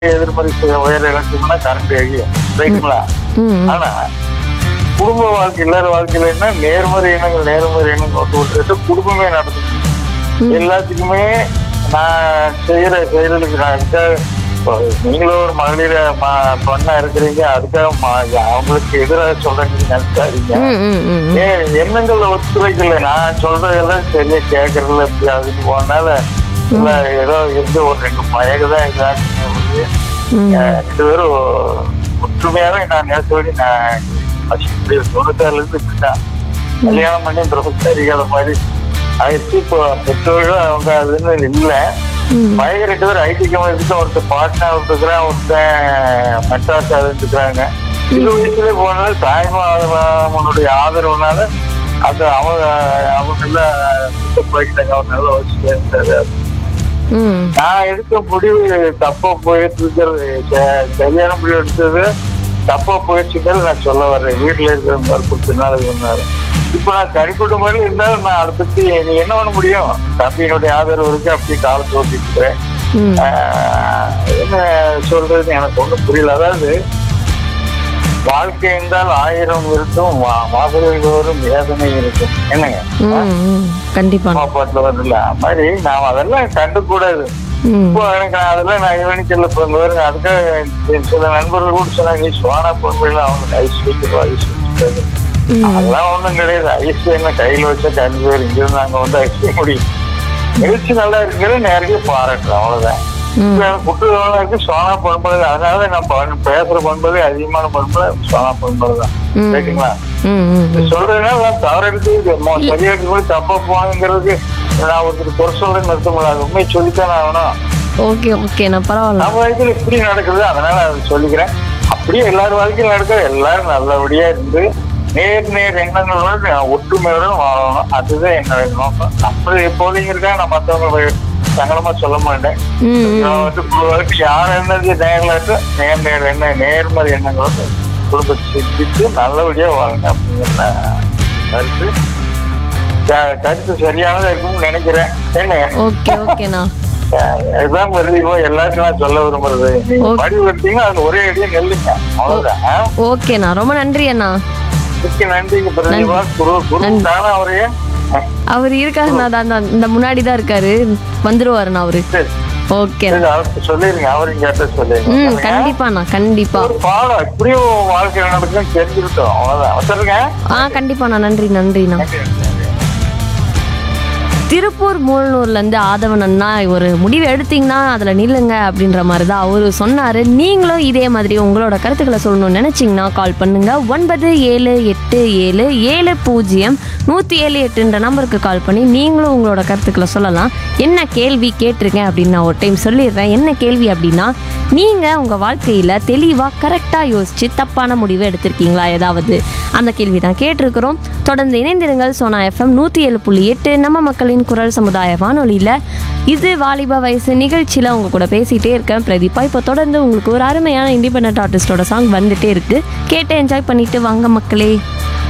எதிர்மறை சு- உயர இலக்குன்னா கரண்ட் எரியும் ரைட்டுங்களா ம் ஆனா குடும்ப வாழ்க்கை இல்லாத வாழ்க்கையில என்ன நேர்மறை எண்ணங்கள் நேர்மறை எண்ணங்கள் வந்து விட்டுட்டு குடும்பமே நடத்தும் எல்லாத்துக்குமே நான் செய்யற செயலுக்கு நான் அதுக்காக இப்போ நீங்களும் ஒரு மகளிர ம- பொண்ணா இருக்கிறீங்க அதுக்காக ம- அவங்களுக்கு எதிராக சொல்றேன்னு நினைச்சாதீங்க ம் ம் ம் ம். ஏன் எண்ணங்கள்ல ஒத்துழைக்கல நான் சொல்றதெல்லாம் சரியா கேட்கறதுல இப்படி அதுக்கு போனால இல்ல ஏதோ இருந்து ஒரு ரெண்டு மயகுதான் இதாச்சு ம். ரெண்டு பேரும் ஒற்றுமையாவே நான் நேரத்தோடி நான் இப்படி தொண்ணூத்தாறுல இருந்து இப்படிதான் கல்யாணம் பண்ணி பிரபுத்தரிகாத மாதிரி ஆயிடுச்சு இப்போ பெற்றோர்கள் அவங்க அதுன்னு இல்லை ம். பையன் ரெண்டு பேரும் ஐடி கம்பெனி ஒருத்தர் பாட்னா இருக்கிறான் ஒருத்தன் மெட்ராஸ் இருக்கிறாங்க சிறு வயசுல போனால தாய்மாமனுடைய ஆதரவுனால அது அவங்க அவங்க எல்லாம் போயிட்டாங்க அவங்க நல்லா வச்சு ம் நான் எடுத்த முடிவு தப்பா போயிட்டு இருக்கிறது ச- சரியான முடிவு எடுத்தது தப்பா போயிடுச்சுங்கிறது நான் சொல்ல வர்றேன் வீட்டுல இருக்கிற மறுப்புனால இருந்தாரு இப்ப நான் தனிப்பட்ட முறையில் இருந்தாலும் நான் அதை பத்தி நீ என்ன பண்ண முடியும் தம்பியினுடைய ஆதரவு இருக்கு அப்படியே காலத்தை ஓட்டிட்டு இருக்கிறேன் ம் ஆஹ் என்ன சொல்றது எனக்கு ஒண்ணும் புரியல அதாவது வாழ்க்கை என்றால் ஆயிரம் இருக்கும் வா- வாசல்கள் வரும் வேதனை இருக்கும் என்னங்க ம் ம் கண்டிப்பா அம்மா பாட்டுல வருதுல்ல அது மாதிரி நாம் அதெல்லாம் கண்டுக்கூடாது ம் இப்போ எனக்கு நான் அதெல்லாம் நான் இவனிக்கல பாருங்க அதுக்காக என் சில நண்பர்கள் கூட சொன்னாங்க நீ சோனா பொருள் அவங்க ஐஸ் வைக்கிறோம் ஐஸ் வச்சுட்டாங்க ம் அதெல்லாம் ஒண்ணும் கிடையாது ஐஸ் என்ன கையில வச்சா கஞ்சி பேர் இங்க நாங்க வந்து ஐஸ் வைக்க முடியும் நிகழ்ச்சி நல்லா இருக்கிறது நேரடியாக பாராட்டுறோம் அவ்வளவுதான் ம் இப்ப எனக்கு குற்றம் இருக்கு சோனா பண்பது அதனால நான் பண்- பேசுற பண்பது அதிகமான பண்பது சோனா பண்பது தான் ம். ரைட்டுங்களா ம் ம் ம். சொல்றதுனால நான் தவறு எடுத்து சரியா கூட தப்பா போவாங்கிறதுக்கு நான் ஒருத்தர் குறை சொல்றேன்னு நிறுத்த முடியாது உண்மையை சொல்லித்தான் ஆகணும் ஓகே ஓகே நான் பரவாயில்ல நம்ம வாழ்க்கையில இப்படி நடக்குது அதனால அதை சொல்லிக்கிறேன் அப்படியே எல்லாரும் வாழ்க்கையில நடக்கிற எல்லாரும் நல்லபடியா இருந்து நேர் நேர் எண்ணங்களோட ஒற்றுமையோட வாழணும் அதுதான் என்னோட நோக்கம் நம்ம எப்போதையும் இருக்கா நான் மற்றவங்க சங்கடமா சொல்ல மாட்டேன் ம் ம் நான் வந்து உங்களுக்கு யார் என்னது நேரில் நேர் நேர் என்ன நேர்மறை எண்ணங்களோட குடும்பத்தை சிந்தித்து நல்லபடியா வாழுங்க அப்படிங்கிற கருத்து க- கருத்து சரியானதா இருக்கும்னு நினைக்கிறேன் என்ன ஓகே ஓகேண்ணா இதுதான் வருது இப்போ எல்லாருக்கும் நான் சொல்ல விரும்புறது நீங்க ஓகே. படி விட்டீங்க அது ஒரே அடியா நெல்லுங்க அவ்வளவுதான் ஆ? ஓகேண்ணா ரொம்ப நன்றி அண்ணா மிக்க நன்றிங்க பிரதிபா குரு குரு நன்றி. தானே அவரையே அவர் இருக்காருண்ணா தான் தான் இந்த முன்னாடி தான் இருக்காரு வந்துருவாருண்ணா அவரு சரி ஓகேண்ணா சரி, அவருக்கு சொல்லிருங்க அவரையும் கேட்ட ம் சொல்லிருங்க கண்டிப்பாண்ணா கண்டிப்பா ஒரு பாடம் இப்படியும் வாழ்க்கை நடக்குன்னு தெரிஞ்சுக்கிட்டோம் அவ்வளவுதான் அவசருங்க ஆ கண்டிப்பாண்ணா நன்றி நன்றிண்ணா திருப்பூர் மூலனூர்லேருந்து ஆதவன் அண்ணா ஒரு முடிவு எடுத்தீங்கன்னா அதில் நில்லுங்க அப்படின்ற மாதிரி தான் அவர் சொன்னார் நீங்களும் இதே மாதிரி உங்களோட கருத்துக்களை சொல்லணும்னு நினச்சிங்கன்னா கால் பண்ணுங்க ஒன்பது ஏழு எட்டு ஏழு ஏழு பூஜ்ஜியம் நூற்றி ஏழு எட்டுன்ற நம்பருக்கு கால் பண்ணி நீங்களும் உங்களோட கருத்துக்களை சொல்லலாம் என்ன கேள்வி கேட்டிருக்கேன் அப்படின்னு நான் ஒரு டைம் சொல்லிடுறேன் என்ன கேள்வி அப்படின்னா நீங்கள் உங்கள் வாழ்க்கையில் தெளிவாக கரெக்டாக யோசித்து தப்பான முடிவு எடுத்திருக்கீங்களா ஏதாவது அந்த கேள்வி தான் கேட்டிருக்கிறோம் தொடர்ந்து இணைந்திருங்கள் சோனா எஃப்எம் நூற்றி ஏழு புள்ளி எட்டு நம்ம மக்களின் குரல் சமுதாய வானொலியில் இது வாலிப வயசு நிகழ்ச்சியில் உங்க கூட பேசிகிட்டே இருக்கேன் பிரதீபா இப்போ தொடர்ந்து உங்களுக்கு ஒரு அருமையான இண்டிபெண்ட் ஆர்டிஸ்டோட சாங் வந்துட்டே இருக்கு கேட்டு என்ஜாய் பண்ணிட்டு வாங்க மக்களே